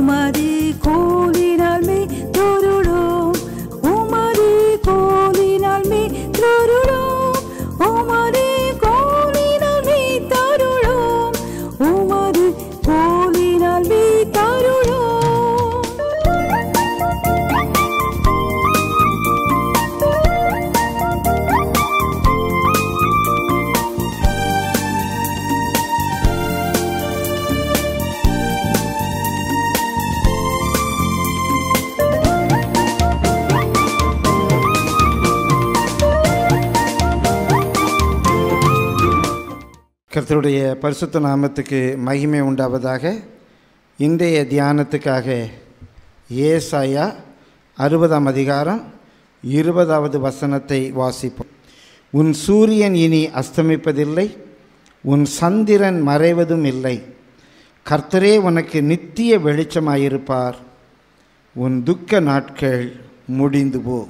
உமது கோலினால் மே தொருளோம் உமது கோலினால் மே தொருளோம் உமது கோலினால் மே தருளோம் உமது கோலினால் மே தருளோம் கர்த்தருடைய பரிசுத்த நாமத்துக்கு மகிமை உண்டாவதாக இன்றைய தியானத்துக்காக ஏசாயா அறுபதாம் அதிகாரம் இருபதாவது வசனத்தை வாசிப்போம் உன் சூரியன் இனி அஸ்தமிப்பதில்லை உன் சந்திரன் மறைவதும் இல்லை கர்த்தரே உனக்கு நித்திய வெளிச்சமாயிருப்பார் உன் துக்க நாட்கள் முடிந்து போ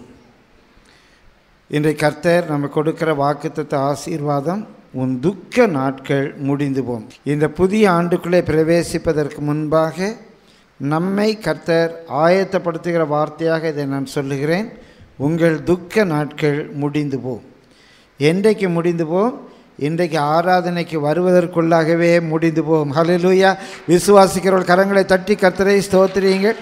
இன்றை கர்த்தர் நம்ம கொடுக்கிற வாக்குத்தத்த ஆசீர்வாதம் உன் துக்க நாட்கள் முடிந்து போம் இந்த புதிய ஆண்டுக்குள்ளே பிரவேசிப்பதற்கு முன்பாக நம்மை கர்த்தர் ஆயத்தப்படுத்துகிற வார்த்தையாக இதை நான் சொல்லுகிறேன் உங்கள் துக்க நாட்கள் முடிந்து போம் என்றைக்கு முடிந்து போம் இன்றைக்கு ஆராதனைக்கு வருவதற்குள்ளாகவே முடிந்து போகும் ஹalleluya விசுவாசிக்கிறவர்கள் கரங்களை தட்டி கர்த்தரை ஸ்தோத்திரியுங்கள்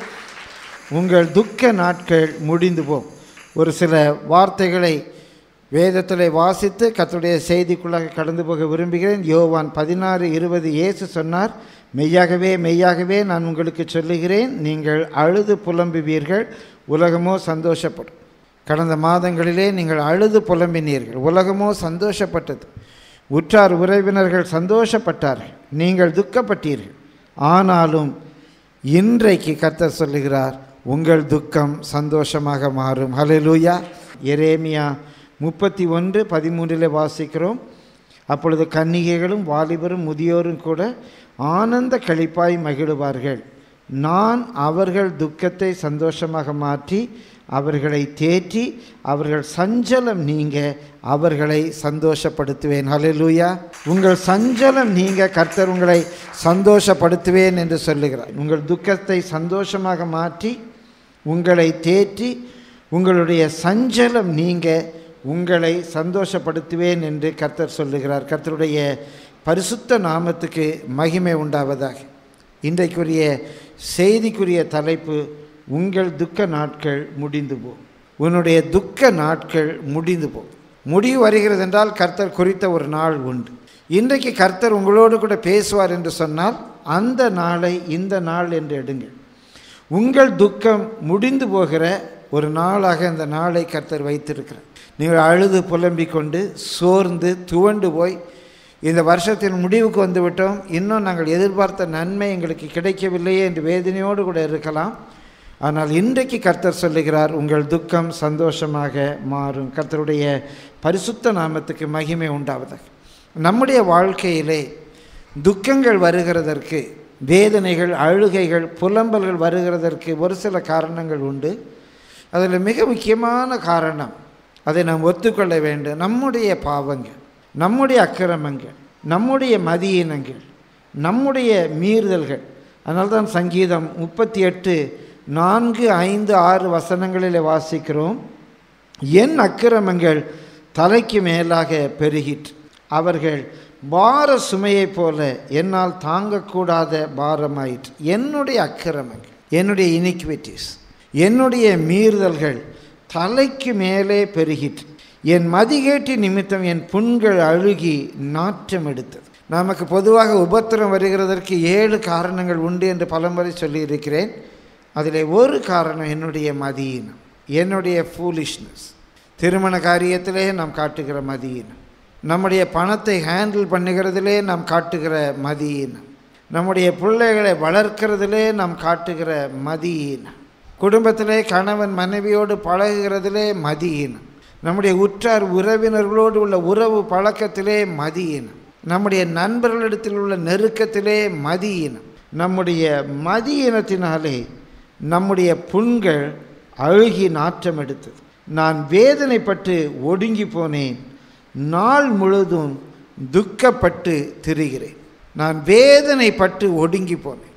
உங்கள் துக்க நாட்கள் முடிந்து போம் ஒரு சில வார்த்தைகளை வேதத்தில் வாசித்து கர்த்தருடைய செய்திக்குள்ளாக கடந்து போக விரும்புகிறேன் யோவான் பதினாறு இருபது இயேசு சொன்னார் மெய்யாகவே மெய்யாகவே நான் உங்களுக்கு சொல்லுகிறேன் நீங்கள் அழுது புலம்புவீர்கள் உலகமோ சந்தோஷப்படும் கடந்த மாதங்களிலே நீங்கள் அழுது புலம்பினீர்கள் உலகமோ சந்தோஷப்பட்டது உற்றார் உறவினர்கள் சந்தோஷப்பட்டார்கள் நீங்கள் துக்கப்பட்டீர்கள் ஆனாலும் இன்றைக்கு கர்த்தர் சொல்லுகிறார் உங்கள் துக்கம் சந்தோஷமாக மாறும் ஹalleluya எரேமியா முப்பத்தி ஒன்று பதிமூன்றில் வாசிக்கிறோம் அப்பொழுது கன்னிகைகளும் வாலிபரும் முதியோரும் கூட ஆனந்த களிப்பாய் மகிழுவார்கள் நான் அவர்கள் துக்கத்தை சந்தோஷமாக மாற்றி அவர்களை தேற்றி அவர்கள் சஞ்சலம் நீங்க அவர்களை சந்தோஷப்படுத்துவேன் ஹalleluya உங்கள் சஞ்சலம் நீங்க கர்த்தர் உங்களை சந்தோஷப்படுத்துவேன் என்று சொல்லுகிறார் உங்கள் துக்கத்தை சந்தோஷமாக மாற்றி உங்களை தேற்றி உங்களுடைய சஞ்சலம் நீங்க உங்களை சந்தோஷப்படுத்துவேன் என்று கர்த்தர் சொல்லுகிறார் கர்த்தருடைய பரிசுத்த நாமத்துக்கு மகிமை உண்டாவதாக இன்றைக்குரிய செய்திக்குரிய தலைப்பு உங்கள் துக்க நாட்கள் முடிந்து போ உன்னுடைய துக்க நாட்கள் முடிந்து போ முடிவு வருகிறது என்றால் கர்த்தர் குறித்த ஒரு நாள் உண்டு இன்றைக்கு கர்த்தர் உங்களோடு கூட பேசுவார் என்று சொன்னால் அந்த நாளை இந்த நாள் என்று எடுங்கள் உங்கள் துக்கம் முடிந்து போகிற ஒரு நாளாக இந்த நாளை கர்த்தர் வைத்திருக்கிறார் நீங்கள் அழுது புலம்பிக் கொண்டு சோர்ந்து துவண்டு போய் இந்த வருஷத்தின் முடிவுக்கு வந்து விட்டோம் இன்னும் நாங்கள் எதிர்பார்த்த நன்மை எங்களுக்கு கிடைக்கவில்லையே என்று வேதனையோடு கூட இருக்கலாம் ஆனால் இன்றைக்கு கர்த்தர் சொல்லுகிறார் உங்கள் துக்கம் சந்தோஷமாக மாறும் கர்த்தருடைய பரிசுத்த நாமத்துக்கு மகிமை உண்டாவதாக நம்முடைய வாழ்க்கையிலே துக்கங்கள் வருகிறதற்கு வேதனைகள் அழுகைகள் புலம்பல்கள் வருகிறதற்கு ஒரு சில காரணங்கள் உண்டு அதில் மிக முக்கியமான காரணம் அதை நாம் ஒத்துக்கொள்ள வேண்டும் நம்முடைய பாவங்கள் நம்முடைய அக்கிரமங்கள் நம்முடைய மதியினங்கள் நம்முடைய மீறுதல்கள் அதனால்தான் சங்கீதம் முப்பத்தி எட்டு நான்கு ஐந்து ஆறு வசனங்களில் வாசிக்கிறோம் என் அக்கிரமங்கள் தலைக்கு மேலாக பெருகிற்று அவர்கள் பார சுமையைப் போல என்னால் தாங்கக்கூடாத பாரமாயிற்று என்னுடைய அக்கிரமங்கள் என்னுடைய இனிக்விட்டிஸ் என்னுடைய மீறுதல்கள் தலைக்கு மேலே பெருகிற்று என் மதிகேட்டு நிமித்தம் என் புண்கள் அழுகி நாற்றம் எடுத்தது நமக்கு பொதுவாக உபத்திரம் வருகிறதற்கு ஏழு காரணங்கள் உண்டு என்று பலமுறை சொல்லியிருக்கிறேன் அதில் ஒரு காரணம் என்னுடைய மதியினம் என்னுடைய ஃபூலிஷ்னஸ் திருமண காரியத்திலே நாம் காட்டுகிற மதியினம் நம்முடைய பணத்தை ஹேண்டில் பண்ணுகிறதிலே நாம் காட்டுகிற மதியினம் நம்முடைய பிள்ளைகளை வளர்க்கிறதிலே நாம் காட்டுகிற மதியினம் குடும்பத்திலே கணவன் மனைவியோடு பழகுகிறதிலே மதியினம் நம்முடைய உற்றார் உறவினர்களோடு உள்ள உறவு பழக்கத்திலே மதியினம் நம்முடைய நண்பர்களிடத்தில் உள்ள நெருக்கத்திலே மதியினம் நம்முடைய மதியினத்தினாலே நம்முடைய புண்கள் அழுகி நாற்றம் எடுத்தது நான் வேதனைப்பட்டு ஒடுங்கி போனேன் நாள் முழுதும் துக்கப்பட்டு திரிகிறேன் நான் வேதனைப்பட்டு ஒடுங்கி போனேன்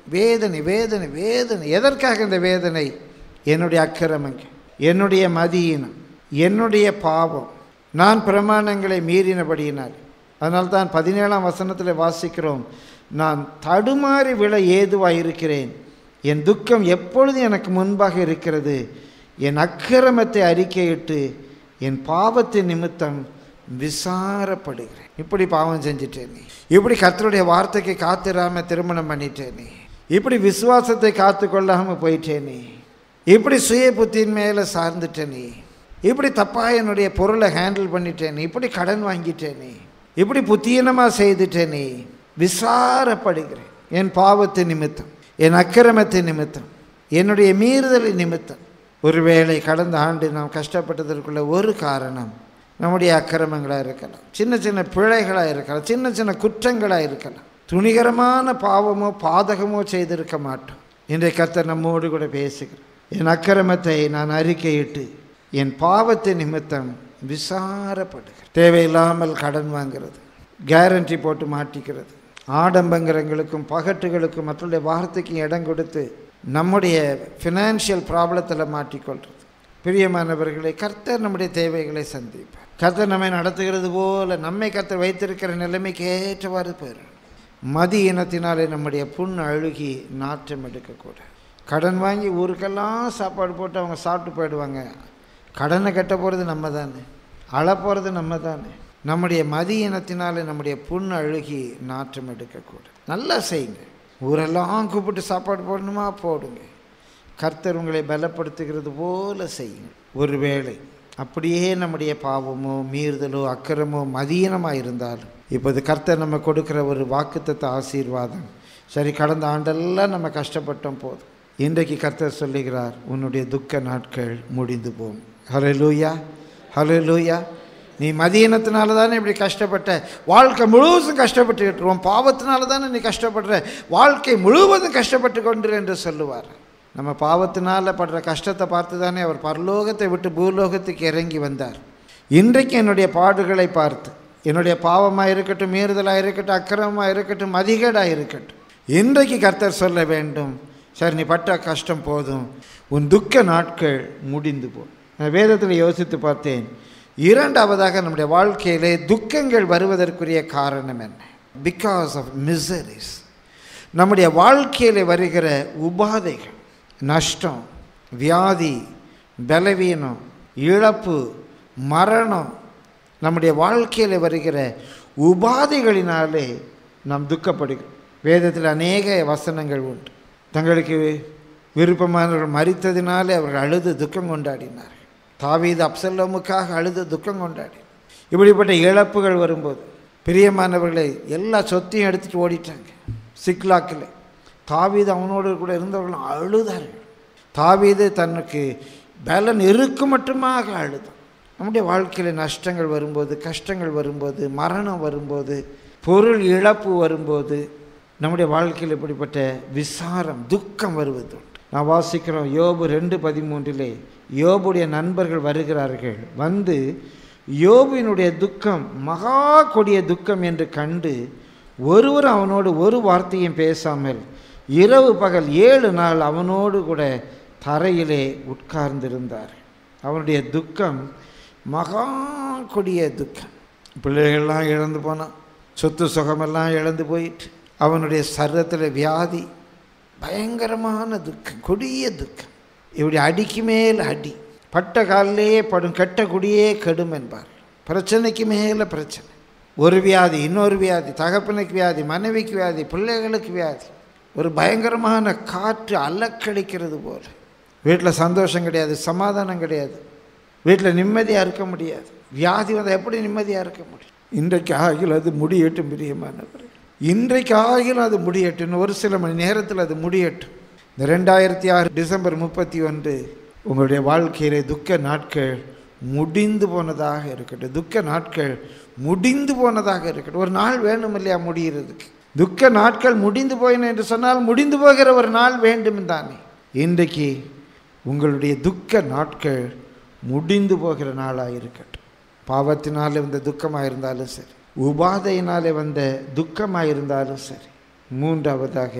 வேதனை வேதனை வேதனை எதற்காக இந்த வேதனை என்னுடைய அக்கிரமங்கள் என்னுடைய மதியினம் என்னுடைய பாவம் நான் பிரமாணங்களை மீறினபடியினால் அதனால் தான் பதினேழாம் வசனத்தில் வாசிக்கிறோம் நான் தடுமாறி விழ ஏதுவாக இருக்கிறேன் என் துக்கம் எப்பொழுதும் எனக்கு முன்பாக இருக்கிறது என் அக்கிரமத்தை அறிக்கையிட்டு என் பாவத்தின் நிமித்தம் விசாரப்படுகிறேன் இப்படி பாவம் செஞ்சிட்டேன் நீ இப்படி கர்த்தருடைய வார்த்தைக்கு காத்திராம திருமணம் பண்ணிட்டேன் நீ இப்படி விசுவாசத்தை காத்து கொள்ளாமல் போயிட்டேன் நீ இப்படி சுய புத்தியின் மேலே சார்ந்துட்டேன் நீ இப்படி தப்பாக என்னுடைய பொருளை ஹேண்டில் பண்ணிட்டேன் நீ இப்படி கடன் வாங்கிட்டேன் நீ இப்படி புத்தீனமாக செய்துட்டேன் நீ விசாரப்படுகிறேன் என் பாவத்தின் நிமித்தம் என் அக்கிரமத்தின் நிமித்தம் என்னுடைய மீறுதலின் நிமித்தம் ஒருவேளை கடந்த ஆண்டு நாம் கஷ்டப்பட்டதற்குள்ள ஒரு காரணம் நம்முடைய அக்கிரமங்களாக இருக்கலாம் சின்ன சின்ன பிழைகளாக இருக்கலாம் சின்ன சின்ன குற்றங்களாக இருக்கலாம் துணிகரமான பாவமோ பாதகமோ செய்திருக்க மாட்டோம் இன்றைய கர்த்தர் நம்மோடு கூட பேசுகிறேன் என் அக்கிரமத்தை நான் அறிக்கையிட்டு என் பாவத்தின் நிமித்தம் விசாரப்படுகிறேன் தேவையில்லாமல் கடன் வாங்கிறது கேரண்டி போட்டு மாட்டிக்கிறது ஆடம்பங்கரங்களுக்கும் பகட்டுகளுக்கும் மற்றவருடைய வார்த்தைக்கும் இடம் கொடுத்து நம்முடைய ஃபினான்ஷியல் ப்ராப்ளத்தில் மாட்டிக்கொள்கிறது பிரியமானவர்களை கர்த்தர் நம்முடைய தேவைகளை சந்திப்பார் கர்த்தர் நம்மை நடத்துகிறது போல நம்மை கர்த்தர் வைத்திருக்கிற நிலைமைக்கு ஏற்றவாறு போயிடும் மதி இனத்தினாலே நம்முடைய புண் அழுகி நாற்றம் எடுக்கக்கூடாது கடன் வாங்கி ஊருக்கெல்லாம் சாப்பாடு போட்டு அவங்க சாப்பிட்டு போயிடுவாங்க கடனை கட்ட போகிறது நம்ம தானே அழ போகிறது நம்ம தானே நம்முடைய மதி இனத்தினாலே நம்முடைய புண் அழுகி நாற்றம் எடுக்கக்கூடாது நல்லா செய்யுங்க ஊரெல்லாம் கூப்பிட்டு சாப்பாடு போடணுமா போடுங்க கர்த்தர் உங்களை பலப்படுத்துகிறது போல செய்யுங்க ஒருவேளை அப்படியே நம்முடைய பாவமோ மீறுதலோ அக்கிரமோ மதியனமாக இருந்தாலும் இப்போது கர்த்தர் நம்ம கொடுக்குற ஒரு வாக்குத்தத்த ஆசீர்வாதம் சரி கடந்த ஆண்டெல்லாம் நம்ம கஷ்டப்பட்டோம் போதும் இன்றைக்கு கர்த்தர் சொல்லுகிறார் உன்னுடைய துக்க நாட்கள் முடிந்து போகும் ஹலோ லூயா ஹலோ லூயா நீ மதியனத்தினால தானே இப்படி கஷ்டப்பட்ட வாழ்க்கை முழுவதும் கஷ்டப்பட்டுக்கிட்டு உன் பாவத்தினால தானே நீ கஷ்டப்படுற வாழ்க்கை முழுவதும் கஷ்டப்பட்டு கொண்டு என்று சொல்லுவார் நம்ம பாவத்தினால படுற கஷ்டத்தை பார்த்து தானே அவர் பரலோகத்தை விட்டு பூலோகத்துக்கு இறங்கி வந்தார் இன்றைக்கு என்னுடைய பாடுகளை பார்த்து என்னுடைய பாவமாக இருக்கட்டும் மீறுதலாக இருக்கட்டும் அக்கிரமமாக இருக்கட்டும் மதிகேடாக இருக்கட்டும் இன்றைக்கு கர்த்தர் சொல்ல வேண்டும் சரி நீ பட்ட கஷ்டம் போதும் உன் துக்க நாட்கள் முடிந்து போ நான் வேதத்தில் யோசித்து பார்த்தேன் இரண்டாவதாக நம்முடைய வாழ்க்கையிலே துக்கங்கள் வருவதற்குரிய காரணம் என்ன பிகாஸ் ஆஃப் மிசரிஸ் நம்முடைய வாழ்க்கையில் வருகிற உபாதைகள் நஷ்டம் வியாதி பலவீனம் இழப்பு மரணம் நம்முடைய வாழ்க்கையில் வருகிற உபாதைகளினாலே நாம் துக்கப்படுகிறோம் வேதத்தில் அநேக வசனங்கள் உண்டு தங்களுக்கு விருப்பமானவர்கள் மறித்ததினாலே அவர்கள் அழுது துக்கம் கொண்டாடினார்கள் தாவீது அப்சல்லோமுக்காக அழுது துக்கம் கொண்டாடி இப்படிப்பட்ட இழப்புகள் வரும்போது பிரியமானவர்களை எல்லா சொத்தையும் எடுத்துகிட்டு ஓடிட்டாங்க சிக்லாக்கில் தாவீது அவனோடு கூட இருந்தவர்களும் அழுதார்கள் தாவீது தனக்கு பலன் இருக்கு மட்டுமாக அழுதான் நம்முடைய வாழ்க்கையில் நஷ்டங்கள் வரும்போது கஷ்டங்கள் வரும்போது மரணம் வரும்போது பொருள் இழப்பு வரும்போது நம்முடைய வாழ்க்கையில் இப்படிப்பட்ட விசாரம் துக்கம் வருவது உண்டு நான் வாசிக்கிறோம் யோபு ரெண்டு பதிமூன்றிலே யோபுடைய நண்பர்கள் வருகிறார்கள் வந்து யோபுவினுடைய துக்கம் மகா கொடிய துக்கம் என்று கண்டு ஒருவர் அவனோடு ஒரு வார்த்தையும் பேசாமல் இரவு பகல் ஏழு நாள் அவனோடு கூட தரையிலே உட்கார்ந்திருந்தார் அவனுடைய துக்கம் மகா கொடிய துக்கம் பிள்ளைகள்லாம் இழந்து போனான் சொத்து சுகமெல்லாம் இழந்து போயிட்டு அவனுடைய சரீரத்தில் வியாதி பயங்கரமான துக்கம் கொடிய துக்கம் இப்படி அடிக்கு மேல் அடி பட்ட காலிலேயே படும் கெட்ட குடியே கெடும் என்பார் பிரச்சனைக்கு மேலே பிரச்சனை ஒரு வியாதி இன்னொரு வியாதி தகப்பனுக்கு வியாதி மனைவிக்கு வியாதி பிள்ளைகளுக்கு வியாதி ஒரு பயங்கரமான காற்று அலக்கடிக்கிறது போல வீட்டில் சந்தோஷம் கிடையாது சமாதானம் கிடையாது வீட்டில் நிம்மதியாக இருக்க முடியாது வியாதி வந்தால் எப்படி நிம்மதியாக இருக்க முடியும் இன்றைக்கு ஆகில் அது முடியட்டும் பிரியமானவர் இன்றைக்கு ஆகிலும் அது முடியட்டும் ஒரு சில மணி நேரத்தில் அது முடியட்டும் இந்த ரெண்டாயிரத்தி ஆறு டிசம்பர் முப்பத்தி ஒன்று உங்களுடைய வாழ்க்கையிலே துக்க நாட்கள் முடிந்து போனதாக இருக்கட்டும் துக்க நாட்கள் முடிந்து போனதாக இருக்கட்டும் ஒரு நாள் வேணும் இல்லையா முடிகிறதுக்கு துக்க நாட்கள் முடிந்து போயின என்று சொன்னால் முடிந்து போகிற ஒரு நாள் வேண்டும் தானே இன்றைக்கு உங்களுடைய துக்க நாட்கள் முடிந்து போகிற நாளாக இருக்கட்டும் பாவத்தினாலே வந்த துக்கமாக இருந்தாலும் சரி உபாதையினாலே வந்த துக்கமாக இருந்தாலும் சரி மூன்றாவதாக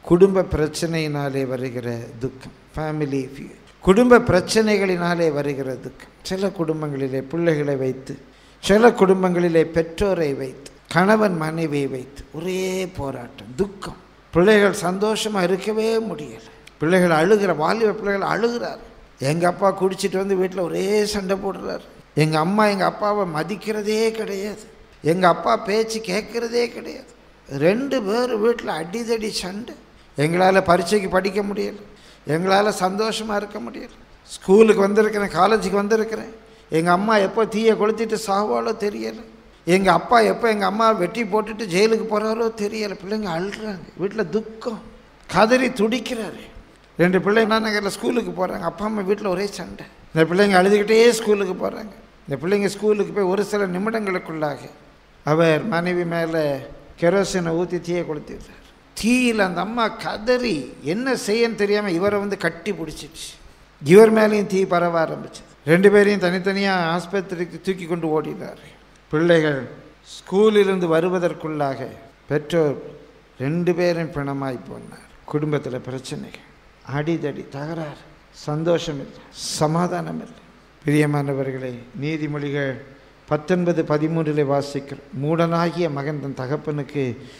குடும்ப பிரச்சனையினாலே வருகிற துக்கம் ஃபேமிலி குடும்ப பிரச்சனைகளினாலே வருகிற துக்கம் சில குடும்பங்களிலே பிள்ளைகளை வைத்து சில குடும்பங்களிலே பெற்றோரை வைத்து கணவன் மனைவியை வைத்து ஒரே போராட்டம் துக்கம் பிள்ளைகள் சந்தோஷமாக இருக்கவே முடியலை பிள்ளைகள் அழுகிற வாலிப பிள்ளைகள் அழுகிறார் எங்கள் அப்பா குடிச்சிட்டு வந்து வீட்டில் ஒரே சண்டை போடுறார் எங்கள் அம்மா எங்கள் அப்பாவை மதிக்கிறதே கிடையாது எங்கள் அப்பா பேச்சு கேட்குறதே கிடையாது ரெண்டு பேர் வீட்டில் அடிதடி சண்டை எங்களால் பரீட்சைக்கு படிக்க முடியல எங்களால் சந்தோஷமாக இருக்க முடியல ஸ்கூலுக்கு வந்திருக்கிறேன் காலேஜுக்கு வந்திருக்கிறேன் எங்கள் அம்மா எப்போ தீயை கொளுத்திட்டு சாவாலோ தெரியலை எங்கள் அப்பா எப்போ எங்கள் அம்மா வெட்டி போட்டுட்டு ஜெயிலுக்கு போகிறாரோ தெரியலை பிள்ளைங்க அழுறாங்க வீட்டில் துக்கம் கதறி துடிக்கிறாரு ரெண்டு பிள்ளைங்க நகரில் ஸ்கூலுக்கு போகிறாங்க அப்பா அம்மா வீட்டில் ஒரே சண்டை இந்த பிள்ளைங்க அழுதுகிட்டே ஸ்கூலுக்கு போகிறாங்க இந்த பிள்ளைங்க ஸ்கூலுக்கு போய் ஒரு சில நிமிடங்களுக்குள்ளாக அவர் மனைவி மேலே கெரோசினை ஊற்றி தீயை கொளுத்திடுறார் தீயில் அந்த அம்மா கதறி என்ன செய்யன்னு தெரியாமல் இவரை வந்து கட்டி பிடிச்சிச்சு இவர் மேலேயும் தீ பரவ ஆரம்பிச்சது ரெண்டு பேரையும் தனித்தனியாக ஆஸ்பத்திரிக்கு தூக்கி கொண்டு ஓடினார் பிள்ளைகள் ஸ்கூலிலிருந்து வருவதற்குள்ளாக பெற்றோர் ரெண்டு பேரும் பிணமாய் போனார் குடும்பத்தில் பிரச்சனைகள் அடிதடி தகராறு சந்தோஷம் இல்லை சமாதானம் இல்லை பிரியமானவர்களே நீதிமொழிகள் பத்தொன்பது பதிமூன்றில் வாசிக்கிறோம் மூடனாகிய மகன் தன் தகப்பனுக்கு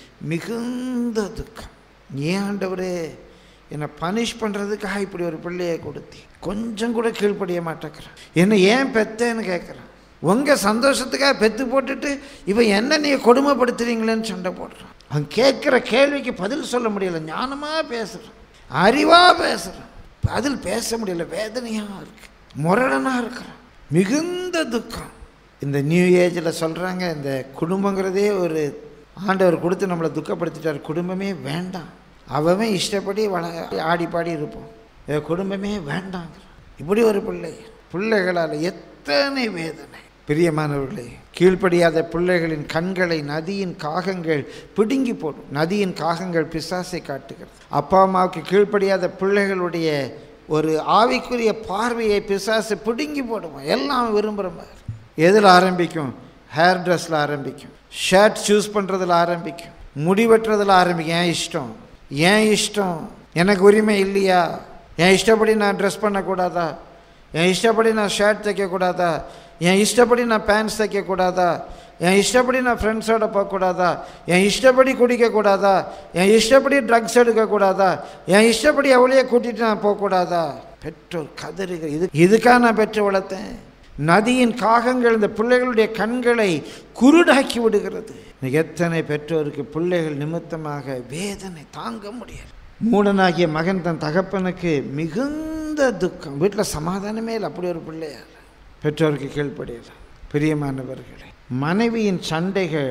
மிகுந்த துக்கம் ஏன் ஆண்டவரே என்னை பனிஷ் பண்ணுறதுக்காக இப்படி ஒரு பிள்ளையை கொடுத்தி கொஞ்சம் கூட கீழ்ப்படிய மாட்டேங்கிறான் என்னை ஏன் பெத்தேன்னு கேட்குறான் உங்கள் சந்தோஷத்துக்காக பெத்து போட்டுட்டு இவன் என்ன நீங்கள் கொடுமைப்படுத்துறீங்களேன்னு சண்டை போடுறான் அவன் கேட்குற கேள்விக்கு பதில் சொல்ல முடியல ஞானமாக பேசுகிறான் அறிவாக பேசுகிறான் பதில் பேச முடியல வேதனையாக இருக்கு முரடனாக இருக்கிறான் மிகுந்த துக்கம் இந்த நியூ ஏஜில் சொல்கிறாங்க இந்த குடும்பங்கிறதே ஒரு ஆண்டவர் கொடுத்து நம்மளை துக்கப்படுத்திட்டார் குடும்பமே வேண்டாம் அவன் இஷ்டப்படி வள ஆடி பாடி இருப்போம் என் குடும்பமே வேண்டாங்க இப்படி ஒரு பிள்ளை பிள்ளைகளால் எத்தனை வேதனை பிரியமானவர்களே கீழ்ப்படியாத பிள்ளைகளின் கண்களை நதியின் காகங்கள் பிடுங்கி போடும் நதியின் காகங்கள் பிசாசை காட்டுகிறது அப்பா அம்மாவுக்கு கீழ்ப்படியாத பிள்ளைகளுடைய ஒரு ஆவிக்குரிய பார்வையை பிசாசு பிடுங்கி போடுவோம் எல்லாம் விரும்புகிற மாதிரி எதில் ஆரம்பிக்கும் ஹேர் ட்ரெஸ்ஸில் ஆரம்பிக்கும் ஷர்ட் சூஸ் பண்ணுறதுல ஆரம்பிக்கும் முடி வெட்டுறதுல ஆரம்பிக்கும் ஏன் இஷ்டம் ஏன் இஷ்டம் எனக்கு உரிமை இல்லையா என் இஷ்டப்படி நான் ட்ரெஸ் பண்ணக்கூடாதா என் இஷ்டப்படி நான் ஷர்ட் தைக்கக்கூடாதா என் இஷ்டப்படி நான் பேண்ட்ஸ் தைக்கக்கூடாதா என் இஷ்டப்படி நான் ஃப்ரெண்ட்ஸோட போகக்கூடாதா என் இஷ்டப்படி குடிக்கக்கூடாதா என் இஷ்டப்படி ட்ரக்ஸ் எடுக்கக்கூடாதா என் இஷ்டப்படி அவளையே கூட்டிகிட்டு நான் போகக்கூடாதா பெற்றோர் கதறுக இது இதுக்காக நான் பெற்று வளர்த்தேன் நதியின் காகங்கள் இந்த பிள்ளைகளுடைய கண்களை குருடாக்கி விடுகிறது இன்னைக்கு எத்தனை பெற்றோருக்கு பிள்ளைகள் நிமித்தமாக வேதனை தாங்க முடியாது மூடனாகிய மகன் தன் தகப்பனுக்கு மிகுந்த துக்கம் வீட்டில் சமாதானமே இல்லை அப்படி ஒரு பிள்ளையார் பெற்றோருக்கு கீழ்ப்படியல பிரியமானவர்களே மனைவியின் சண்டைகள்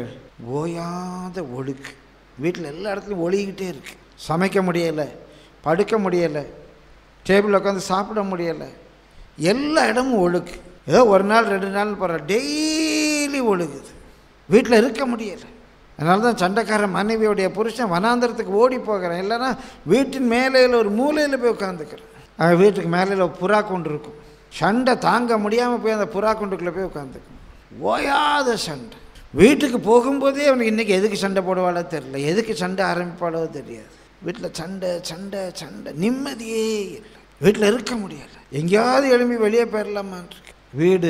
ஓயாத ஒழுக்கு வீட்டில் எல்லா இடத்துலையும் ஒழுகிக்கிட்டே இருக்கு சமைக்க முடியலை படுக்க முடியலை டேபிளில் உட்காந்து சாப்பிட முடியலை எல்லா இடமும் ஒழுக்கு ஏதோ ஒரு நாள் ரெண்டு நாள் போகிற டெய்லி ஒழுகுது வீட்டில் இருக்க முடியலை அதனால தான் சண்டைக்கார மனைவியுடைய புருஷன் வனாந்திரத்துக்கு ஓடி போகிறேன் இல்லைன்னா வீட்டின் மேலையில் ஒரு மூலையில் போய் உட்காந்துக்கிறேன் அவன் வீட்டுக்கு மேலையில் ஒரு புறா கொண்டு இருக்கும் சண்டை தாங்க முடியாமல் போய் அந்த புறா கொண்டுக்குள்ளே போய் உட்காந்துக்கணும் ஓயாத சண்டை வீட்டுக்கு போகும்போதே அவனுக்கு இன்றைக்கி எதுக்கு சண்டை போடுவாளோ தெரியல எதுக்கு சண்டை ஆரம்பிப்பாளோ தெரியாது வீட்டில் சண்டை சண்டை சண்டை நிம்மதியே இல்லை வீட்டில் இருக்க முடியலை எங்கேயாவது எழும்பி வெளியே போயிடலாமான் இருக்கு வீடு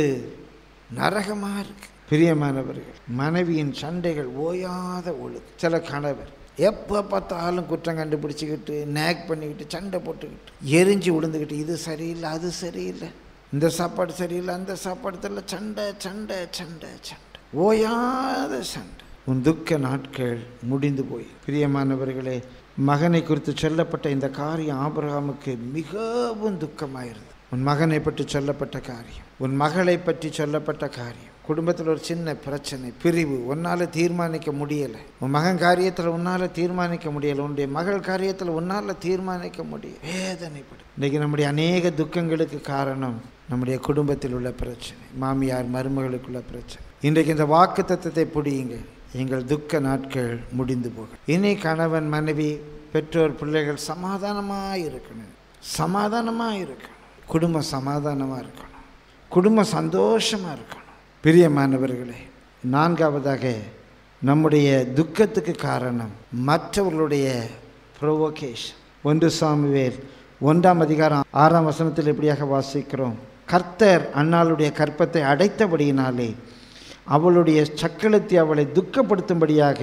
நரகமாக இருக்கு பிரியமானவர்கள் மனைவியின் சண்டைகள் ஓயாத ஒழுக்கு சில கணவர் எப்போ பார்த்தாலும் குற்றம் கண்டுபிடிச்சிக்கிட்டு நேக் பண்ணிக்கிட்டு சண்டை போட்டுக்கிட்டு எரிஞ்சு விழுந்துக்கிட்டு இது சரியில்லை அது சரியில்லை இந்த சாப்பாடு சரியில்லை அந்த சாப்பாடு தெரியல சண்டை சண்டை சண்டை சண்டை ஓயாத சண்டை உன் துக்க நாட்கள் முடிந்து போய் பிரியமானவர்களே மகனை குறித்து சொல்லப்பட்ட இந்த காரியம் ஆபிரகாமுக்கு மிகவும் துக்கமாயிருந்தது உன் மகனை பற்றி சொல்லப்பட்ட காரியம் உன் மகளை பற்றி சொல்லப்பட்ட காரியம் குடும்பத்தில் ஒரு சின்ன பிரச்சனை பிரிவு உன்னால் தீர்மானிக்க முடியலை உன் மகன் காரியத்தில் உன்னால் தீர்மானிக்க முடியலை உன்னுடைய மகள் காரியத்தில் உன்னால் தீர்மானிக்க முடியும் வேதனைப்படும் இன்றைக்கி நம்முடைய அநேக துக்கங்களுக்கு காரணம் நம்முடைய குடும்பத்தில் உள்ள பிரச்சனை மாமியார் மருமகளுக்குள்ள பிரச்சனை இன்றைக்கு இந்த வாக்கு தத்துவத்தை பிடியுங்க எங்கள் துக்க நாட்கள் முடிந்து போகும் இனி கணவன் மனைவி பெற்றோர் பிள்ளைகள் சமாதானமாக இருக்கணும் சமாதானமாக இருக்கணும் குடும்பம் சமாதானமாக இருக்கணும் குடும்பம் சந்தோஷமாக இருக்கணும் பிரியமானவர்களே நான்காவதாக நம்முடைய துக்கத்துக்கு காரணம் மற்றவர்களுடைய ப்ரொவோகேஷன் ஒன்று சாமுவேல் ஒன்றாம் அதிகாரம் ஆறாம் வசனத்தில் இப்படியாக வாசிக்கிறோம் கர்த்தர் அன்னாளுடைய கற்பத்தை அடைத்தபடியினாலே அவளுடைய சக்களத்தை அவளை துக்கப்படுத்தும்படியாக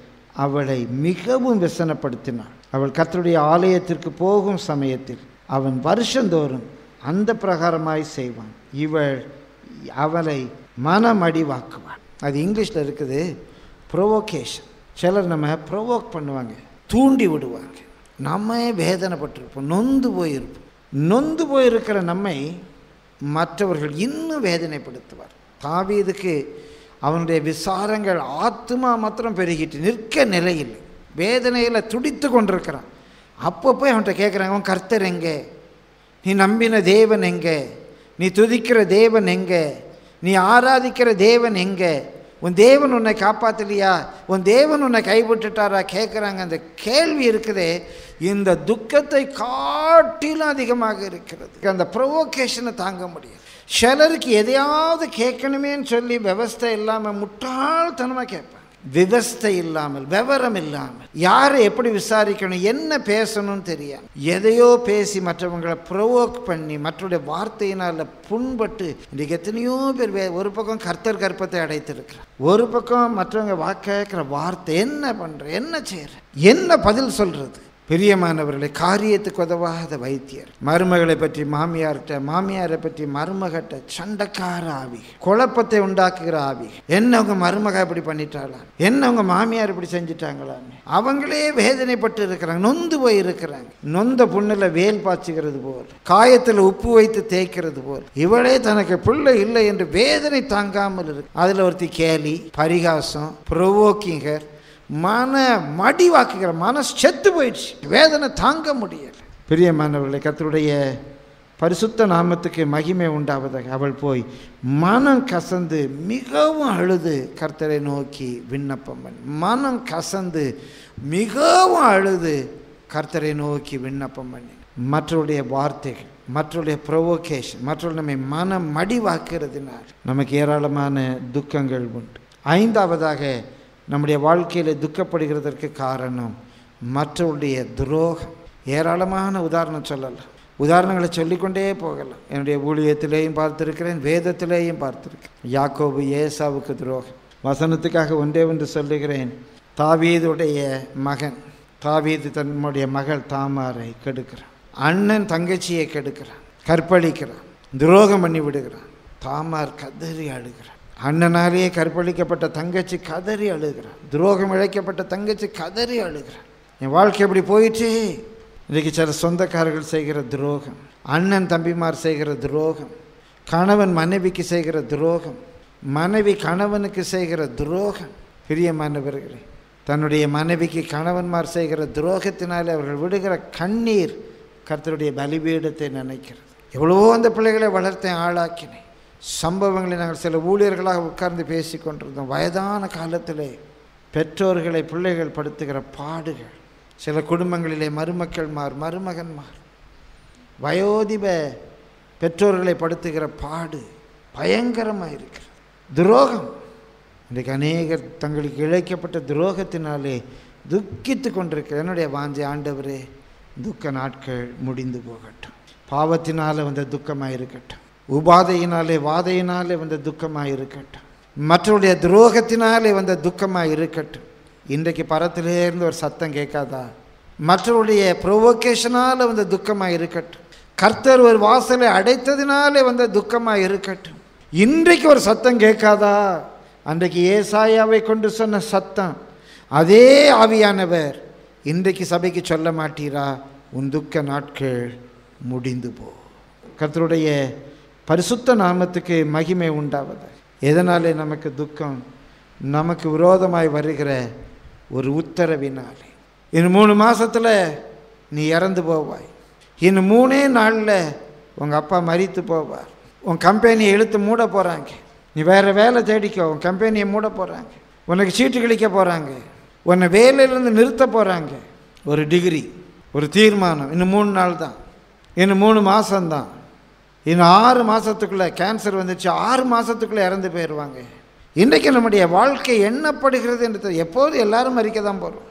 அவளை மிகவும் விசனப்படுத்தினாள் அவள் கர்த்தருடைய ஆலயத்திற்கு போகும் சமயத்தில் அவன் வருஷந்தோறும் அந்த பிரகாரமாய் செய்வான் இவள் அவளை மனமடிவாக்குவாள் அது இங்கிலீஷில் இருக்குது ப்ரொவோகேஷன் சிலர் நம்ம ப்ரொவோக் பண்ணுவாங்க தூண்டி விடுவாங்க நம்ம வேதனைப்பட்டிருப்போம் நொந்து போயிருப்போம் நொந்து போயிருக்கிற நம்மை மற்றவர்கள் இன்னும் வேதனைப்படுத்துவார் தாவீதுக்கு அவனுடைய விசாரங்கள் ஆத்மா மாத்திரம் பெருகிட்டு நிற்க நிலையில் வேதனையில் துடித்து கொண்டிருக்கிறான் அப்போ போய் அவன்கிட்ட கேட்குறாங்க அவன் கர்த்தர் எங்கே நீ நம்பின தேவன் எங்கே நீ துதிக்கிற தேவன் எங்கே நீ ஆராதிக்கிற தேவன் எங்கே உன் தேவன் உன்னை காப்பாற்றலையா உன் தேவன் உன்னை கைவிட்டுட்டாரா கேட்குறாங்க அந்த கேள்வி இருக்குதே இந்த துக்கத்தை காட்டிலும் அதிகமாக இருக்கிறது அந்த ப்ரொவோகேஷனை தாங்க முடியும் சிலருக்கு எதையாவது கேட்கணுமேன்னு சொல்லி விவஸ்தை இல்லாமல் முட்டாள்தனமாக கேட்பாங்க விவஸ்தை இல்லாமல் விவரம் இல்லாமல் யாரை எப்படி விசாரிக்கணும் என்ன பேசணும்னு தெரியாது எதையோ பேசி மற்றவங்களை ப்ரொவோக் பண்ணி மற்றவருடைய வார்த்தையினால் புண்பட்டு இன்றைக்கு எத்தனையோ பேர் வே- ஒரு பக்கம் கர்த்தர் கற்பத்தை அடைத்திருக்கிறார் ஒரு பக்கம் மற்றவங்க வா கேட்குற வார்த்தை என்ன பண்ணுற என்ன செய்கிற என்ன பதில் சொல்கிறது பிரியமானவர்களை காரியத்துக்கு உதவாத வைத்தியர் மருமகளை பற்றி மாமியார்கிட்ட மாமியாரை பற்றி மருமகிட்ட சண்டைக்கார ஆவி குழப்பத்தை உண்டாக்குகிற ஆவி என்ன உங்க மருமக இப்படி பண்ணிட்டாளா என்ன உங்க மாமியார் இப்படி செஞ்சிட்டாங்களான்னு அவங்களே வேதனைப்பட்டு இருக்கிறாங்க நொந்து போய் இருக்கிறாங்க நொந்த புண்ணுல வேல் பாய்ச்சுகிறது போல் காயத்தில் உப்பு வைத்து தேய்க்கிறது போல் இவளே தனக்கு பிள்ளை இல்லை என்று வேதனை தாங்காமல் இருக்கு அதுல ஒருத்தி கேலி பரிகாசம் ப்ரொவோக்கிங்கர் மன மடிவாக்குகிற மனசு செத்து போயிடுச்சு வேதனை தாங்க முடியல பிரியமானவர்களை கர்த்தருடைய பரிசுத்த நாமத்துக்கு மகிமை உண்டாவதாக அவள் போய் மனம் கசந்து மிகவும் அழுது கர்த்தரை நோக்கி விண்ணப்பம் பண்ணி மனம் கசந்து மிகவும் அழுது கர்த்தரை நோக்கி விண்ணப்பம் பண்ணி மற்றவருடைய வார்த்தைகள் மற்றவருடைய ப்ரொவோகேஷன் மற்றவர்கள் நம்மை மனம் மடிவாக்குறதுனால் நமக்கு ஏராளமான துக்கங்கள் உண்டு ஐந்தாவதாக நம்முடைய வாழ்க்கையில் துக்கப்படுகிறதற்கு காரணம் மற்றவருடைய துரோகம் ஏராளமான உதாரணம் சொல்லலாம் உதாரணங்களை சொல்லிக்கொண்டே போகலாம் என்னுடைய ஊழியத்திலேயும் பார்த்திருக்கிறேன் வேதத்திலேயும் பார்த்திருக்கிறேன் யாக்கோபு ஏசாவுக்கு துரோகம் வசனத்துக்காக ஒன்றே ஒன்று சொல்லுகிறேன் தாவீதுடைய மகன் தாவீது தன்னுடைய மகள் தாமாரை கெடுக்கிறான் அண்ணன் தங்கச்சியை கெடுக்கிறான் கற்பழிக்கிறான் துரோகம் பண்ணி விடுகிறான் தாமார் கதறி அழுகிறான் அண்ணனாலேயே கற்பழிக்கப்பட்ட தங்கச்சி கதறி அழுகிறான் துரோகம் இழைக்கப்பட்ட தங்கச்சி கதறி அழுகிறான் என் வாழ்க்கை எப்படி போயிடுச்சு இன்றைக்கு சில சொந்தக்காரர்கள் செய்கிற துரோகம் அண்ணன் தம்பிமார் செய்கிற துரோகம் கணவன் மனைவிக்கு செய்கிற துரோகம் மனைவி கணவனுக்கு செய்கிற துரோகம் பிரியமானவர்களே தன்னுடைய மனைவிக்கு கணவன்மார் செய்கிற துரோகத்தினாலே அவர்கள் விடுகிற கண்ணீர் கர்த்தருடைய பலிபீடத்தை நினைக்கிறது எவ்வளவோ அந்த பிள்ளைகளை வளர்த்தேன் ஆளாக்கினேன் சம்பவங்களை நாங்கள் சில ஊழியர்களாக உட்கார்ந்து பேசி கொண்டிருந்தோம் வயதான காலத்திலே பெற்றோர்களை பிள்ளைகள் படுத்துகிற பாடுகள் சில குடும்பங்களிலே மருமக்கள்மார் மருமகன்மார் வயோதிப பெற்றோர்களை படுத்துகிற பாடு பயங்கரமாக இருக்கிறது துரோகம் இன்றைக்கு அநேகர் தங்களுக்கு இழைக்கப்பட்ட துரோகத்தினாலே துக்கித்து கொண்டிருக்கிற என்னுடைய வாஞ்சை ஆண்டவரே துக்க நாட்கள் முடிந்து போகட்டும் பாவத்தினாலே வந்த துக்கமாக இருக்கட்டும் உபாதையினாலே வாதையினாலே வந்த துக்கமாக இருக்கட்டும் மற்றவருடைய துரோகத்தினாலே வந்த துக்கமாக இருக்கட்டும் இன்றைக்கு பரத்திலே இருந்து ஒரு சத்தம் கேட்காதா மற்றவருடைய ப்ரொவோகேஷனால் வந்த துக்கமாக இருக்கட்டும் கர்த்தர் ஒரு வாசலை அடைத்ததினாலே வந்த துக்கமாக இருக்கட்டும் இன்றைக்கு ஒரு சத்தம் கேட்காதா அன்றைக்கு ஏசாயாவை கொண்டு சொன்ன சத்தம் அதே ஆவியானவர் இன்றைக்கு சபைக்கு சொல்ல மாட்டீரா உன் துக்க நாட்கள் முடிந்து போ கர்த்தருடைய பரிசுத்த நாமத்துக்கு மகிமை உண்டாவது எதனாலே நமக்கு துக்கம் நமக்கு விரோதமாய் வருகிற ஒரு உத்தரவினாலே இன்னும் மூணு மாசத்துல நீ இறந்து போவாய் இன்னும் மூணே நாளில் உங்கள் அப்பா மரித்து போவார் உன் கம்பெனியை இழுத்து மூட போகிறாங்க நீ வேறு வேலை தேடிக்கோ உன் கம்பெனியை மூட போகிறாங்க உனக்கு சீட்டு கிழிக்க போகிறாங்க உன்னை வேலையிலேருந்து நிறுத்த போகிறாங்க ஒரு டிகிரி ஒரு தீர்மானம் இன்னும் மூணு நாள் தான் இன்னும் மூணு மாதம்தான் இன்னும் ஆறு மாதத்துக்குள்ளே கேன்சர் வந்துச்சு ஆறு மாதத்துக்குள்ளே இறந்து போயிடுவாங்க இன்றைக்கு நம்முடைய வாழ்க்கை எண்ணப்படுகிறது என்று தெரி- எப்போதும் எல்லாரும் மறிக்க தான் போகிறோம்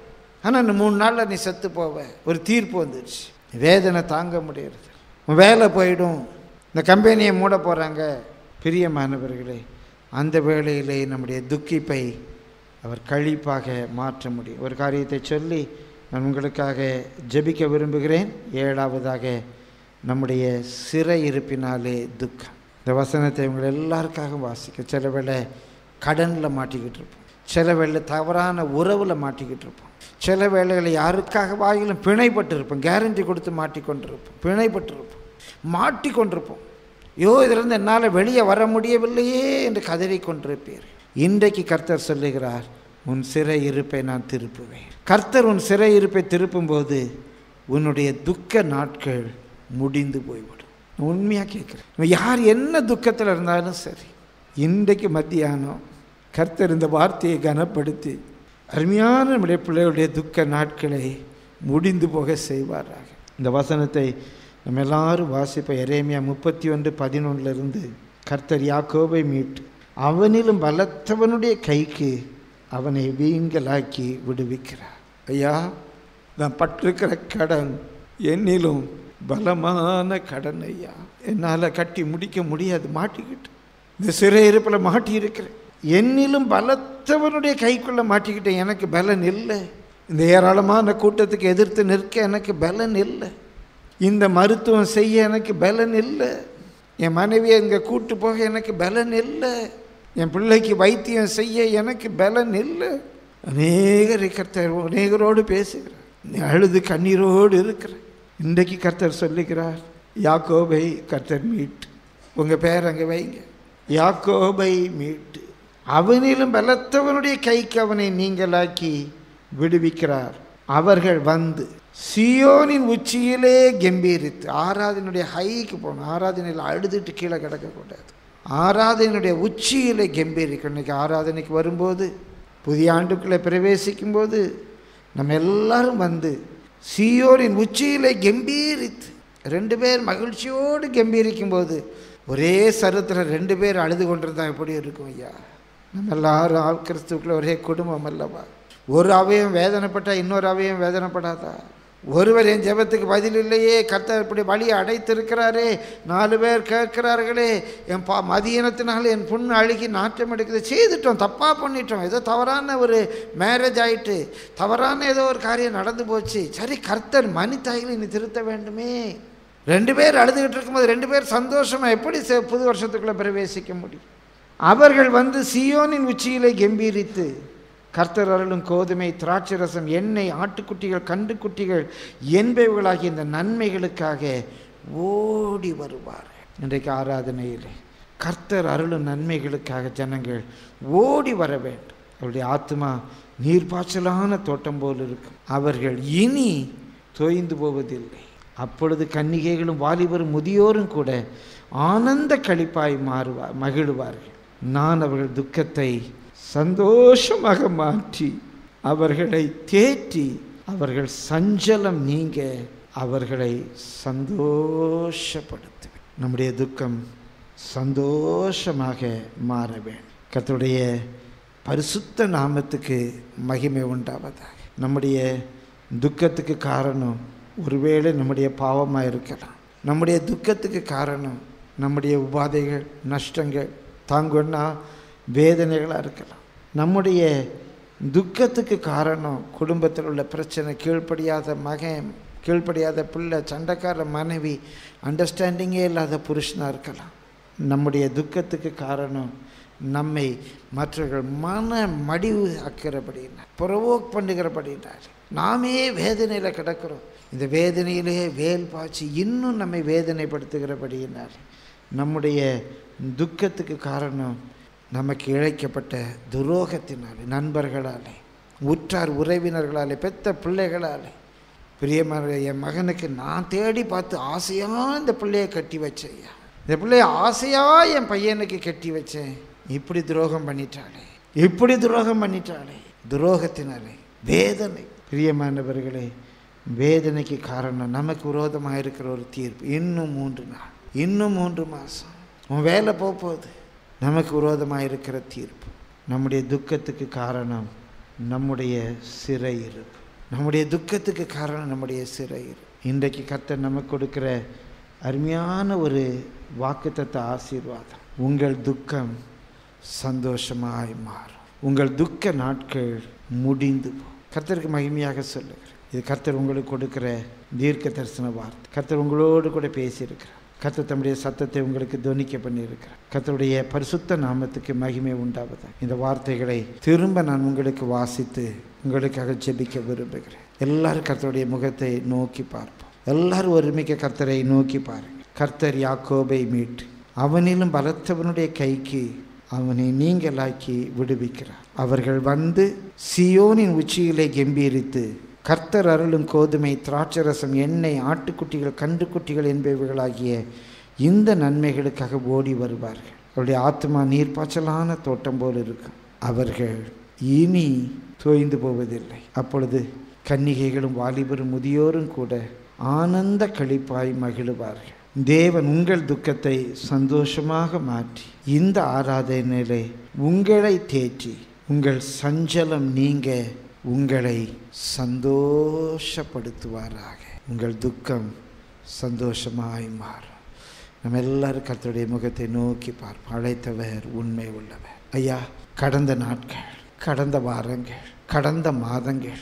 ஆனால் இந்த மூணு நாளில் நீ செத்து போவ ஒரு தீர்ப்பு வந்துடுச்சு வேதனை தாங்க முடியறது உன் வேலை போயிடும் இந்த கம்பெனியை மூட போகிறாங்க பிரியமானவர்களே அந்த வேளையிலே நம்முடைய துக்கிப்பை அவர் கழிப்பாக மாற்ற முடியும் ஒரு காரியத்தை சொல்லி நான் உங்களுக்காக ஜெபிக்க விரும்புகிறேன் ஏழாவதாக நம்முடைய சிறை இருப்பினாலே துக்கம் இந்த வசனத்தை உங்களை எல்லாருக்காக வாசிக்க சில வேளை கடனில் மாட்டிக்கிட்டு இருப்போம் சில வேளை தவறான உறவில் மாட்டிக்கிட்டு இருப்போம் சில வேளைகளில் யாருக்காக வாயிலும் பிணைப்பட்டு இருப்போம் கேரண்டி கொடுத்து மாட்டிக்கொண்டிருப்போம் பிணைப்பட்டு இருப்போம் மாட்டிக்கொண்டிருப்போம் ஐயோ இதிலிருந்து என்னால் வெளியே வர முடியவில்லையே என்று கதறிக்கொண்டிருப்பீர் இன்றைக்கு கர்த்தர் சொல்லுகிறார் உன் சிறை இருப்பை நான் திருப்புவேன் கர்த்தர் உன் சிறை இருப்பை திருப்பும்போது உன்னுடைய துக்க நாட்கள் முடிந்து போய்விடும் உண்மையாக கேட்குறேன் யார் என்ன துக்கத்தில் இருந்தாலும் சரி இன்றைக்கு மத்தியானம் கர்த்தர் இந்த வார்த்தையை கனப்படுத்தி அருமையான நம்முடைய பிள்ளைகளுடைய துக்க நாட்களை முடிந்து போக செய்வாராக இந்த வசனத்தை நம்ம எல்லாரும் வாசிப்போம் எரேமியா முப்பத்தி ஒன்று பதினொன்றிலிருந்து கர்த்தர் யாக்கோபை மீட்டு அவனிலும் பலத்தவனுடைய கைக்கு அவனை வீங்கலாக்கி விடுவிக்கிறார் ஐயா நான் பட்டிருக்கிற கடன் என்னிலும் பலமான கடன் ஐயா என்னால் கட்டி முடிக்க முடியாது மாட்டிக்கிட்டு இந்த சிறையிருப்பில் மாட்டி இருக்கிறேன் என்னிலும் பலத்தவனுடைய கைக்குள்ளே மாட்டிக்கிட்டேன் எனக்கு பலன் இல்லை இந்த ஏராளமான கூட்டத்துக்கு எதிர்த்து நிற்க எனக்கு பலன் இல்லை இந்த மருத்துவம் செய்ய எனக்கு பலன் இல்லை என் மனைவியை இங்கே கூட்டு போக எனக்கு பலன் இல்லை என் பிள்ளைக்கு வைத்தியம் செய்ய எனக்கு பலன் இல்லை அநேகரை கர்த்தர் அநேகரோடு பேசுகிறார் நீ அழுது கண்ணீரோடு இருக்கிற இன்றைக்கு கர்த்தர் சொல்லுகிறார் யாக்கோபை கர்த்தர் மீட்டு உங்கள் பேர் அங்கே வைங்க யாக்கோபை மீட்டு அவனிலும் பலத்தவனுடைய கைக்கு அவனை நீங்களாக்கி விடுவிக்கிறார் அவர்கள் வந்து சியோனின் உச்சியிலே கம்பீரித்து ஆராதனுடைய ஹைக்கு போகணும் ஆராதனையில் அழுதுட்டு கீழே கிடக்கக்கூடாது ஆராதனையுடைய உச்சியிலே கம்பீரிக்கணும் இன்னைக்கு ஆராதனைக்கு வரும்போது புதிய ஆண்டுக்குள்ளே பிரவேசிக்கும் போது நம்ம எல்லாரும் வந்து சியோரின் உச்சியிலே கம்பீரித்து ரெண்டு பேர் மகிழ்ச்சியோடு கம்பீரிக்கும் போது ஒரே சருத்தில் ரெண்டு பேர் அழுது கொண்டிருந்தா எப்படி இருக்கும் ஐயா நம்ம எல்லாரும் ஆள் கிறிஸ்துக்குள்ள ஒரே குடும்பம் அல்லவா ஒரு அவயம் வேதனைப்பட்டால் இன்னொரு அவயம் வேதனைப்படாதா ஒருவர் என் ஜெபத்துக்கு பதில் இல்லையே கர்த்தர் இப்படி வழியை அடைத்திருக்கிறாரே நாலு பேர் கேட்கிறார்களே என் பா மதியனத்தினால என் புண்ணு அழுகி நாற்றம் எடுக்குது செய்துட்டோம் தப்பாக பண்ணிட்டோம் ஏதோ தவறான ஒரு மேரேஜ் ஆயிட்டு தவறான ஏதோ ஒரு காரியம் நடந்து போச்சு சரி கர்த்தர் மனிதாய்களை நீ திருத்த வேண்டுமே ரெண்டு பேர் அழுதுகிட்டு இருக்கும்போது ரெண்டு பேர் சந்தோஷமாக எப்படி செ- புது வருஷத்துக்குள்ளே பிரவேசிக்க முடியும் அவர்கள் வந்து சியோனின் உச்சியிலே கம்பீரித்து கர்த்தர் அருளும் கோதுமை திராட்சை ரசம் எண்ணெய் ஆட்டுக்குட்டிகள் கண்டுக்குட்டிகள் என்பவைகளாகிய இந்த நன்மைகளுக்காக ஓடி வருவார் இன்றைக்கு ஆராதனையிலே கர்த்தர் அருளும் நன்மைகளுக்காக ஜனங்கள் ஓடி வர வேண்டும் அவருடைய ஆத்மா நீர்ப்பாய்ச்சலான தோட்டம் போல் இருக்கும் அவர்கள் இனி தோய்ந்து போவதில்லை அப்பொழுது கன்னிகைகளும் வாலிபரும் முதியோரும் கூட ஆனந்த களிப்பாய் மாறுவார் மகிழுவார்கள் நான் அவர்கள் துக்கத்தை சந்தோஷமாக மாற்றி அவர்களை தேற்றி அவர்கள் சஞ்சலம் நீங்க அவர்களை சந்தோஷப்படுத்துவேன் நம்முடைய துக்கம் சந்தோஷமாக மாற வேண்டும் கர்த்தருடைய பரிசுத்த நாமத்துக்கு மகிமை உண்டாவதாக நம்முடைய துக்கத்துக்கு காரணம் ஒருவேளை நம்முடைய பாவமாக இருக்கலாம் நம்முடைய துக்கத்துக்கு காரணம் நம்முடைய உபாதைகள் நஷ்டங்கள் தாங்கன்னா வேதனைகளாக இருக்கலாம் நம்முடைய துக்கத்துக்கு காரணம் குடும்பத்தில் உள்ள பிரச்சனை கீழ்ப்படியாத மகன் கீழ்ப்படியாத பிள்ளை சண்டைக்கார மனைவி அண்டர்ஸ்டாண்டிங்கே இல்லாத புருஷனாக இருக்கலாம் நம்முடைய துக்கத்துக்கு காரணம் நம்மை மற்றவர்கள் மன மடிவு ஆக்கிறபடினார் புறவோக் பண்ணுகிறபடினார் நாமே வேதனையில் கிடக்கிறோம் இந்த வேதனையிலே வேல் பாய்ச்சி இன்னும் நம்மை வேதனைப்படுத்துகிறபடியினார் நம்முடைய துக்கத்துக்கு காரணம் நமக்கு இழைக்கப்பட்ட துரோகத்தினாலே நண்பர்களாலே உற்றார் உறவினர்களாலே பெத்த பிள்ளைகளாலே பிரியமான என் மகனுக்கு நான் தேடி பார்த்து ஆசையாக இந்த பிள்ளையை கட்டி வச்சேன் ஐயா இந்த பிள்ளைய ஆசையாக என் பையனுக்கு கட்டி வச்சேன் இப்படி துரோகம் பண்ணிட்டாளே இப்படி துரோகம் பண்ணிட்டாளே துரோகத்தினாலே வேதனை பிரியமானவர்களே வேதனைக்கு காரணம் நமக்கு விரோதமாக இருக்கிற ஒரு தீர்ப்பு இன்னும் மூன்று நாள் இன்னும் மூன்று மாதம் உன் வேலை போக போகுது நமக்கு விரோதமாக இருக்கிற தீர்ப்பு நம்முடைய துக்கத்துக்கு காரணம் நம்முடைய சிறை இருப்பு நம்முடைய துக்கத்துக்கு காரணம் நம்முடைய சிறையில் இன்றைக்கு கர்த்தர் நமக்கு கொடுக்கிற அருமையான ஒரு வாக்குத்தத்த ஆசீர்வாதம் உங்கள் துக்கம் சந்தோஷமாய் மாறும் உங்கள் துக்க நாட்கள் முடிந்து போ கர்த்தருக்கு மகிமையாக சொல்லுகிறேன் இது கர்த்தர் உங்களுக்கு கொடுக்கிற தீர்க்க தரிசன வார்த்தை கர்த்தர் உங்களோடு கூட பேசியிருக்கிறார் கர்த்தர் தம்முடைய சத்தத்தை உங்களுக்கு துவனிக்க பண்ணியிருக்கிறார் கர்த்தருடைய பரிசுத்த நாமத்துக்கு மகிமை உண்டாவது இந்த வார்த்தைகளை திரும்ப நான் உங்களுக்கு வாசித்து உங்களுக்காக ஜெபிக்க விரும்புகிறேன் எல்லாரும் கர்த்தருடைய முகத்தை நோக்கி பார்ப்போம் எல்லாரும் ஒருமிக்க கர்த்தரை நோக்கி பாருங்க கர்த்தர் யாக்கோபை மீட்டு அவனிலும் பலத்தவனுடைய கைக்கு அவனை நீங்களாக்கி விடுவிக்கிறார் அவர்கள் வந்து சியோனின் உச்சியிலே கெம்பீரித்து கர்த்தர் அருளும் கோதுமை திராட்சரசம் எண்ணெய் ஆட்டுக்குட்டிகள் கன்றுக்குட்டிகள் என்பவைகளாகிய இந்த நன்மைகளுக்காக ஓடி வருவார்கள் அவருடைய ஆத்மா நீர்ப்பாய்ச்சலான தோட்டம் போல் இருக்கும் அவர்கள் இனி தோய்ந்து போவதில்லை அப்பொழுது கன்னிகைகளும் வாலிபரும் முதியோரும் கூட ஆனந்த களிப்பாய் மகிழுவார்கள் தேவன் உங்கள் துக்கத்தை சந்தோஷமாக மாற்றி இந்த ஆராதனையிலே உங்களை தேற்றி உங்கள் சஞ்சலம் நீங்க உங்களை சந்தோஷப்படுத்துவாராக உங்கள் துக்கம் சந்தோஷமாய் மாறும் நம்ம எல்லாரும் கர்த்தருடைய முகத்தை நோக்கி பார்ப்போம் அழைத்தவர் உண்மை உள்ளவர் ஐயா கடந்த நாட்கள் கடந்த வாரங்கள் கடந்த மாதங்கள்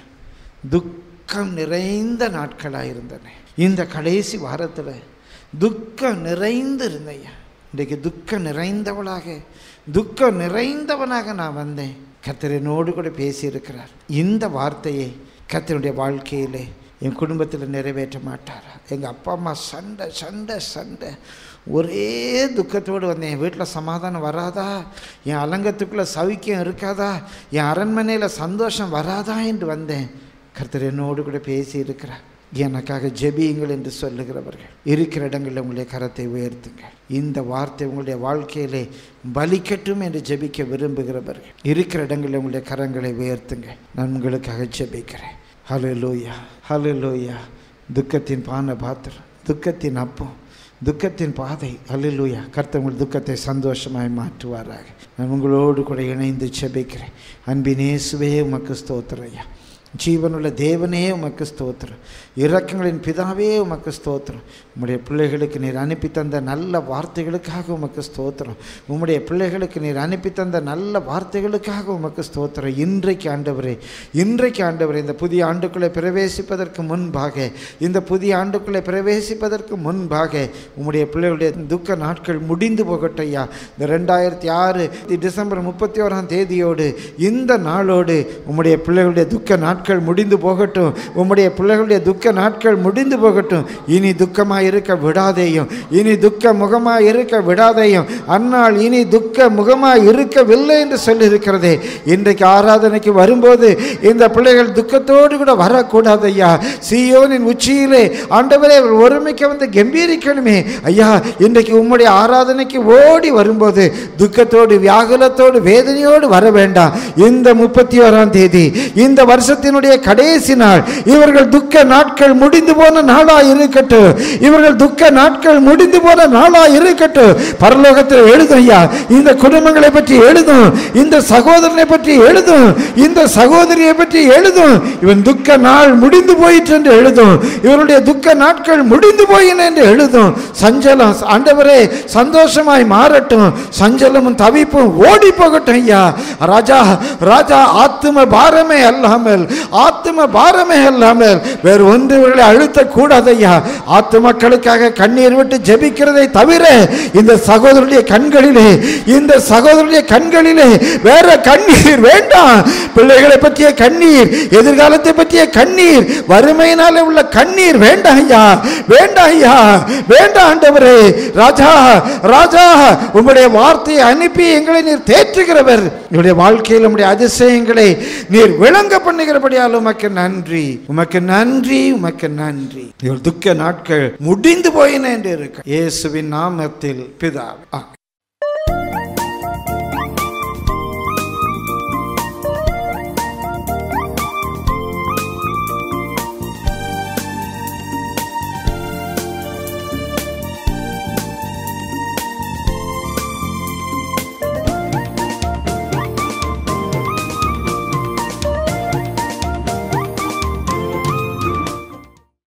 துக்கம் நிறைந்த நாட்களாக இருந்தன இந்த கடைசி வாரத்தில் துக்கம் நிறைந்து இருந்தையா இன்றைக்கு துக்கம் நிறைந்தவளாக துக்கம் நிறைந்தவனாக நான் வந்தேன் கர்த்தர் என்னோடு கூட பேசியிருக்கிறார் இந்த வார்த்தையை கர்த்தருடைய வாழ்க்கையிலே என் குடும்பத்தில் நிறைவேற்ற மாட்டாரா எங்கள் அப்பா அம்மா சண்டை சண்டை சண்டை ஒரே துக்கத்தோடு வந்தேன் என் வீட்டில் சமாதானம் வராதா என் அலங்கத்துக்குள்ளே சவிக்கியம் இருக்காதா என் அரண்மனையில் சந்தோஷம் வராதா என்று வந்தேன் கர்த்தர் என்னோடு கூட பேசி இருக்கிறார் எனக்காக ஜெபியுங்கள் என்று சொல்லுகிறவர்கள் இருக்கிற இடங்களில் உங்களுடைய கரத்தை உயர்த்துங்கள் இந்த வார்த்தை உங்களுடைய வாழ்க்கையிலே பலிக்கட்டும் என்று ஜெபிக்க விரும்புகிறவர்கள் இருக்கிற இடங்களில் உங்களுடைய கரங்களை உயர்த்துங்கள் நான் உங்களுக்காக ஜெபிக்கிறேன் ஹலோ லோயா ஹலோ லோயா துக்கத்தின் பான பாத்திரம் துக்கத்தின் அப்பம் துக்கத்தின் பாதை அல்லூயா கர்த்தர் உங்கள் துக்கத்தை சந்தோஷமாய் மாற்றுவாராக நான் உங்களோடு கூட இணைந்து செபிக்கிறேன் அன்பின் இயேசுவே உமக்கு ஸ்தோத்திரையா ஜீவனுள்ள தேவனே உமக்கு ஸ்தோத்திரம் இரக்கங்களின் பிதாவே உமக்கு ஸ்தோத்திரம் உம்முடைய பிள்ளைகளுக்கு நீர் அனுப்பி தந்த நல்ல வார்த்தைகளுக்காக உமக்கு ஸ்தோத்திரம் உம்முடைய பிள்ளைகளுக்கு நீர் அனுப்பி தந்த நல்ல வார்த்தைகளுக்காக உமக்கு ஸ்தோத்திரம் இன்றைக்கு ஆண்டவரே இன்றைக்கு ஆண்டவரே இந்த புதிய ஆண்டுக்குள்ளே பிரவேசிப்பதற்கு முன்பாக இந்த புதிய ஆண்டுக்குள்ளே பிரவேசிப்பதற்கு முன்பாக உம்முடைய பிள்ளைகளுடைய துக்க நாட்கள் முடிந்து போகட்டையா இந்த ரெண்டாயிரத்தி ஆறு டிசம்பர் முப்பத்தி ஓராம் தேதியோடு இந்த நாளோடு உம்முடைய பிள்ளைகளுடைய துக்க நாட்கள் முடிந்து போகட்டும் உம்முடைய பிள்ளைகளுடைய துக்க நாட்கள் முடிந்து போகட்டும் இனி துக்கமாக இருக்க விடாதேயும் இனி துக்க முகமாக இருக்க விடாதேயும் அந்நாள் இனி துக்க முகமாக இருக்கவில்லை என்று சொல்லியிருக்கிறதே இன்றைக்கு ஆராதனைக்கு வரும்போது இந்த பிள்ளைகள் துக்கத்தோடு கூட வரக்கூடாது ஐயா சியோனின் உச்சியிலே ஆண்டவரே ஒருமைக்கு வந்து கம்பீரிக்கணுமே ஐயா இன்றைக்கு உம்முடைய ஆராதனைக்கு ஓடி வரும்போது துக்கத்தோடு வியாகுலத்தோடு வேதனையோடு வர வேண்டாம் இந்த முப்பத்தி ஓராம் தேதி இந்த வருஷத்தினுடைய கடைசி நாள் இவர்கள் துக்க நாட்கள் முடிந்து போன நாளா இருக்கட்டும் இவர்கள் துக்க நாட்கள் முடிந்து போன நாளா இருக்கட்டும் பரலோகத்தில் எழுதும் ஐயா இந்த குடும்பங்களை பற்றி எழுதும் இந்த சகோதரனை பற்றி எழுதும் இந்த சகோதரியை பற்றி எழுதும் இவன் துக்க நாள் முடிந்து போயிற்று என்று எழுதும் இவருடைய துக்க நாட்கள் முடிந்து போயின என்று எழுதும் சஞ்சலம் ஆண்டவரே சந்தோஷமாய் மாறட்டும் சஞ்சலமும் தவிப்பும் ஓடி போகட்டும் ஐயா ராஜா ராஜா ஆத்தும பாரமே அல்லாமல் ஆத்தும பாரமே அல்லாமல் வேறு ஒன்று இவர்களை அழுத்த கூடாது ஐயா ஆத்து மக்களுக்காக கண்ணீர் விட்டு ஜெபிக்கிறதை தவிர இந்த சகோதரருடைய கண்களிலே இந்த சகோதரருடைய கண்களிலே வேற கண்ணீர் வேண்டாம் பிள்ளைகளை பற்றிய கண்ணீர் எதிர்காலத்தை பற்றிய கண்ணீர் வறுமையினாலே உள்ள கண்ணீர் வேண்டாம் ஐயா வேண்டாம் ஐயா வேண்டாம் ஆண்டவரே ராஜா ராஜா உம்முடைய வார்த்தையை அனுப்பி எங்களை நீர் தேற்றுகிறவர் என்னுடைய வாழ்க்கையில் உம்முடைய அதிசயங்களை நீர் விளங்க பண்ணுகிறபடியால் உமக்கு நன்றி உமக்கு நன்றி உமக்கு நன்றி இவர் துக்க நாட்கள் முடிந்து போயின என்று இருக்க இயேசுவின் நாமத்தில் பிதா